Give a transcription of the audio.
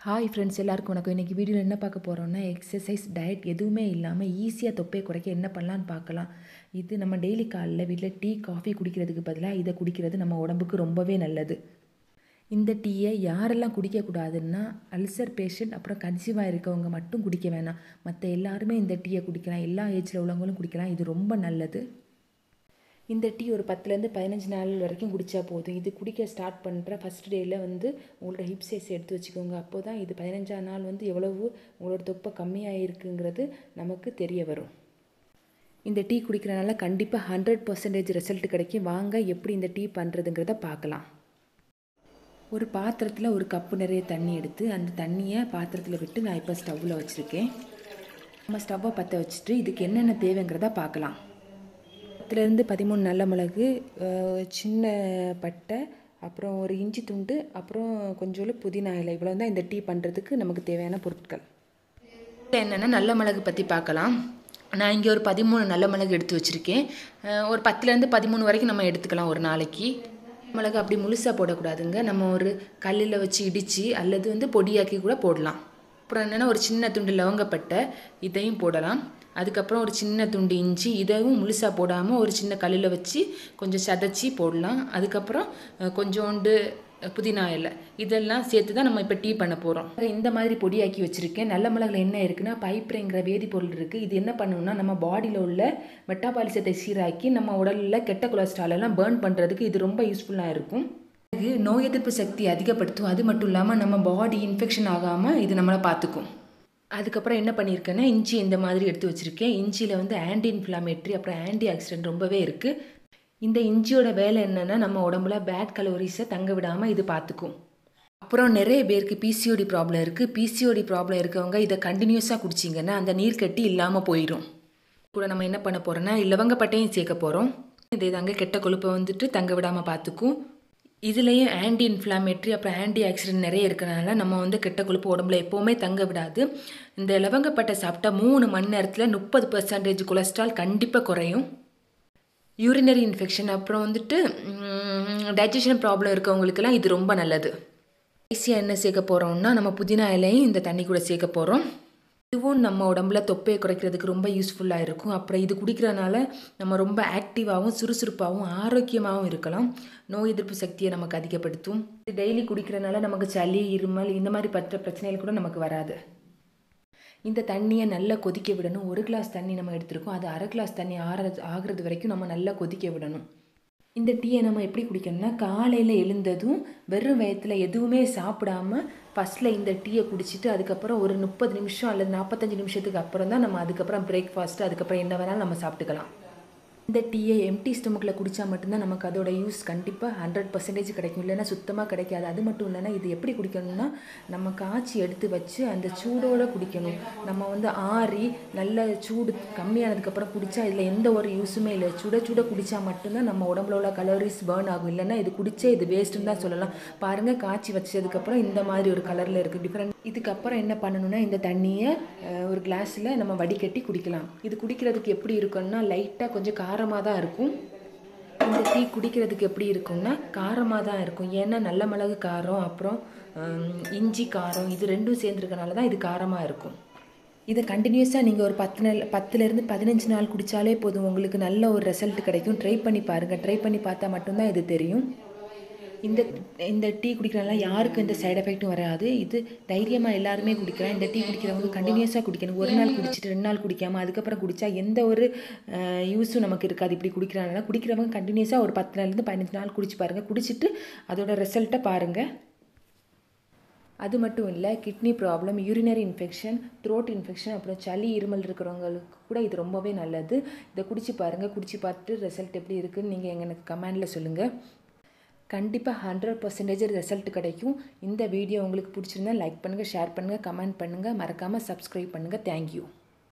hi friends எல்லாருக்கும் வணக்கம் இன்றைக்கி வீடியோவில் என்ன பார்க்க போகிறோம்னா எக்ஸசைஸ் டயட் எதுவுமே இல்லாமல் ஈஸியாக தொப்பையை குறைக்க என்ன பண்ணலான்னு பார்க்கலாம் இது நம்ம டெய்லி காலைல வீட்டில் டீ காஃபி குடிக்கிறதுக்கு பதிலாக இதை குடிக்கிறது நம்ம உடம்புக்கு ரொம்பவே நல்லது இந்த டீயை யாரெல்லாம் குடிக்கக்கூடாதுன்னா அல்சர் பேஷண்ட் அப்புறம் கன்சீவாக இருக்கவங்க மட்டும் குடிக்க வேணாம் மற்ற எல்லாருமே இந்த டீயை குடிக்கலாம் எல்லா ஏஜில் உள்ளவங்களும் குடிக்கலாம் இது ரொம்ப நல்லது இந்த டீ ஒரு பத்துலேருந்து பதினஞ்சு நாள் வரைக்கும் குடித்தா போதும் இது குடிக்க ஸ்டார்ட் பண்ணுற ஃபஸ்ட் டேயில் வந்து உங்களோட ஹிப் சைஸ் எடுத்து வச்சுக்கோங்க அப்போ தான் இது பதினஞ்சாம் நாள் வந்து எவ்வளவு உங்களோட தொப்பை கம்மியாக இருக்குங்கிறது நமக்கு தெரிய வரும் இந்த டீ குடிக்கிறனால கண்டிப்பாக ஹண்ட்ரட் பர்சன்டேஜ் ரிசல்ட் கிடைக்கும் வாங்க எப்படி இந்த டீ பண்ணுறதுங்கிறத பார்க்கலாம் ஒரு பாத்திரத்தில் ஒரு கப்பு நிறைய தண்ணி எடுத்து அந்த தண்ணியை பாத்திரத்தில் விட்டு நான் இப்போ ஸ்டவ்வில் வச்சுருக்கேன் நம்ம ஸ்டவ்வை பற்ற வச்சுட்டு இதுக்கு என்னென்ன தேவைங்கிறத பார்க்கலாம் பத்துலேருந்து பதிமூணு நல்ல மிளகு சின்ன பட்டை அப்புறம் ஒரு இஞ்சி துண்டு அப்புறம் கொஞ்சோண்டு புதினா இலை இவ்வளோ தான் இந்த டீ பண்ணுறதுக்கு நமக்கு தேவையான பொருட்கள் என்னென்னா நல்ல மிளகு பற்றி பார்க்கலாம் நான் இங்கே ஒரு பதிமூணு நல்ல மிளகு எடுத்து வச்சுருக்கேன் ஒரு பத்துலேருந்து பதிமூணு வரைக்கும் நம்ம எடுத்துக்கலாம் ஒரு நாளைக்கு மிளகு அப்படி முழுசாக போடக்கூடாதுங்க நம்ம ஒரு கல்லில் வச்சு இடித்து அல்லது வந்து பொடியாக்கி கூட போடலாம் அப்புறம் என்னென்னா ஒரு சின்ன துண்டு லவங்கப்பட்டை இதையும் போடலாம் அதுக்கப்புறம் ஒரு சின்ன துண்டு இஞ்சி இதையும் முழுசாக போடாமல் ஒரு சின்ன கல்லில் வச்சு கொஞ்சம் சதைச்சி போடலாம் அதுக்கப்புறம் கொஞ்சோண்டு புதினா இலை இதெல்லாம் சேர்த்து தான் நம்ம இப்போ டீ பண்ண போகிறோம் இந்த மாதிரி பொடியாக்கி வச்சுருக்கேன் நல்ல மிளகுல என்ன இருக்குன்னா பைப்ரேங்கிற வேதிப்பொருள் இருக்குது இது என்ன பண்ணணும்னா நம்ம பாடியில் உள்ள மெட்டாபாலிசத்தை சீராக்கி நம்ம உடலில் கெட்ட கொலஸ்ட்ரால் எல்லாம் பேர்ன் பண்ணுறதுக்கு இது ரொம்ப யூஸ்ஃபுல்லாக இருக்கும் இது நோய் எதிர்ப்பு சக்தி அதிகப்படுத்தும் அது மட்டும் இல்லாமல் நம்ம பாடி இன்ஃபெக்ஷன் ஆகாமல் இது நம்மளை பார்த்துக்கும் அதுக்கப்புறம் என்ன பண்ணியிருக்கேன்னா இஞ்சி இந்த மாதிரி எடுத்து வச்சுருக்கேன் இஞ்சியில் வந்து ஆன்டி இன்ஃப்ளாமேட்ரி அப்புறம் ஆன்டி ஆக்சிடென்ட் ரொம்பவே இருக்குது இந்த இஞ்சியோட வேலை என்னென்னா நம்ம உடம்புல பேட் கலோரிஸை தங்க விடாமல் இது பார்த்துக்கும் அப்புறம் நிறைய பேருக்கு பிசிஓடி ப்ராப்ளம் இருக்குது பிசிஓடி ப்ராப்ளம் இருக்கவங்க இதை கண்டினியூஸாக குடிச்சிங்கன்னா அந்த நீர் கட்டி இல்லாமல் போயிடும் கூட நம்ம என்ன பண்ண போகிறோன்னா லவங்கப்பட்டையும் சேர்க்க போகிறோம் இதே தாங்க கெட்ட கொழுப்பை வந்துட்டு தங்க விடாமல் பார்த்துக்கும் இதுலேயும் ஆன்டி இன்ஃப்ளாமேட்ரி அப்புறம் ஆன்டி ஆக்சிடென்ட் நிறைய இருக்கிறனால நம்ம வந்து கெட்ட கொழுப்பு உடம்புல எப்போவுமே தங்க விடாது இந்த லவங்கப்பட்டை சாப்பிட்டா மூணு மணி நேரத்தில் முப்பது பர்சன்டேஜ் கொலஸ்ட்ரால் கண்டிப்பாக குறையும் யூரினரி இன்ஃபெக்ஷன் அப்புறம் வந்துட்டு டைஜஷன் ப்ராப்ளம் இருக்கவங்களுக்கெல்லாம் இது ரொம்ப நல்லது ஈஸியாக என்ன சேர்க்க போகிறோம்னா நம்ம புதினா இலையும் இந்த தண்ணி கூட சேர்க்க போகிறோம் இதுவும் நம்ம உடம்புல தொப்பையை குறைக்கிறதுக்கு ரொம்ப யூஸ்ஃபுல்லாக இருக்கும் அப்புறம் இது குடிக்கிறனால நம்ம ரொம்ப ஆக்டிவாகவும் சுறுசுறுப்பாகவும் ஆரோக்கியமாகவும் இருக்கலாம் நோய் எதிர்ப்பு சக்தியை நமக்கு அதிகப்படுத்தும் இது டெய்லி குடிக்கிறனால நமக்கு சளி இருமல் இந்த மாதிரி பற்ற பிரச்சனைகள் கூட நமக்கு வராது இந்த தண்ணியை நல்லா கொதிக்க விடணும் ஒரு கிளாஸ் தண்ணி நம்ம எடுத்துருக்கோம் அது அரை கிளாஸ் தண்ணி ஆறது ஆகிறது வரைக்கும் நம்ம நல்லா கொதிக்க விடணும் இந்த டீயை நம்ம எப்படி குடிக்கணும்னா காலையில் எழுந்ததும் வெறும் வயத்தில் எதுவுமே சாப்பிடாம ஃபஸ்ட்டில் இந்த டீயை குடிச்சிட்டு அதுக்கப்புறம் ஒரு முப்பது நிமிஷம் அல்லது நாற்பத்தஞ்சு நிமிஷத்துக்கு அப்புறம் தான் நம்ம அதுக்கப்புறம் பிரேக்ஃபாஸ்ட்டு அதுக்கப்புறம் என்ன வேணாலும் நம்ம சாப்பிட்டுக்கலாம் இந்த டீயை எம்டி ஸ்டொமக்கில் குடித்தா மட்டும்தான் நமக்கு அதோட யூஸ் கண்டிப்பாக ஹண்ட்ரட் பர்சன்டேஜ் கிடைக்கும் இல்லைன்னா சுத்தமாக கிடைக்காது அது மட்டும் இல்லைன்னா இது எப்படி குடிக்கணும்னா நம்ம காய்ச்சி எடுத்து வச்சு அந்த சூடோடு குடிக்கணும் நம்ம வந்து ஆறி நல்ல சூடு கம்மியானதுக்கப்புறம் குடித்தா இதில் எந்த ஒரு யூஸுமே இல்லை சுட சுட குடித்தா மட்டும்தான் நம்ம உடம்புல உள்ள கலோரிஸ் பேர்ன் ஆகும் இல்லைன்னா இது குடித்தே இது வேஸ்ட்டுன்னு தான் சொல்லலாம் பாருங்கள் காய்ச்சி வச்சதுக்கப்புறம் இந்த மாதிரி ஒரு கலரில் இருக்குது டிஃப்ரெண்ட் இதுக்கப்புறம் என்ன பண்ணணும்னா இந்த தண்ணியை ஒரு கிளாஸில் நம்ம வடிகட்டி குடிக்கலாம் இது குடிக்கிறதுக்கு எப்படி இருக்குன்னா லைட்டாக கொஞ்சம் காரமாக தான் இருக்கும் இந்த டீ குடிக்கிறதுக்கு எப்படி இருக்கும்னா காரமாக தான் இருக்கும் ஏன்னா நல்ல மிளகு காரம் அப்புறம் இஞ்சி காரம் இது ரெண்டும் சேர்ந்துருக்கனால தான் இது காரமாக இருக்கும் இதை கண்டினியூஸாக நீங்கள் ஒரு பத்து நாள் பத்துலேருந்து பதினஞ்சு நாள் குடித்தாலே போதும் உங்களுக்கு நல்ல ஒரு ரிசல்ட் கிடைக்கும் ட்ரை பண்ணி பாருங்கள் ட்ரை பண்ணி பார்த்தா மட்டும்தான் இது தெரியும் இந்த இந்த டீ குடிக்கிறனால யாருக்கும் இந்த சைடு எஃபெக்ட்டும் வராது இது தைரியமாக எல்லாருமே குடிக்கலாம் இந்த டீ குடிக்கிறவங்க கண்டினியூஸாக குடிக்கணும் ஒரு நாள் குடிச்சிட்டு ரெண்டு நாள் குடிக்காமல் அதுக்கப்புறம் குடித்தா எந்த ஒரு யூஸும் நமக்கு இருக்காது இப்படி குடிக்கிறனால குடிக்கிறவங்க கண்டினியூஸாக ஒரு பத்து நாள்லேருந்து பதினஞ்சு நாள் குடிச்சு பாருங்கள் குடிச்சிட்டு அதோட ரிசல்ட்டை பாருங்கள் அது மட்டும் இல்லை kidney problem urinary infection throat infection அப்புறம் சளி இருமல் இருக்கிறவங்களுக்கு கூட இது ரொம்பவே நல்லது இதை குடிச்சு பாருங்கள் குடிச்சு பார்த்துட்டு ரிசல்ட் எப்படி இருக்குன்னு நீங்கள் எனக்கு கமெண்டில் சொல்லுங்கள் கண்டிப்பாக ஹண்ட்ரட் பர்சன்டேஜ் ரிசல்ட் கிடைக்கும் இந்த வீடியோ உங்களுக்கு பிடிச்சிருந்தா லைக் பண்ணுங்கள் ஷேர் பண்ணுங்கள் கமெண்ட் பண்ணுங்கள் மறக்காமல் சப்ஸ்கிரைப் பண்ணுங்கள் தேங்க்யூ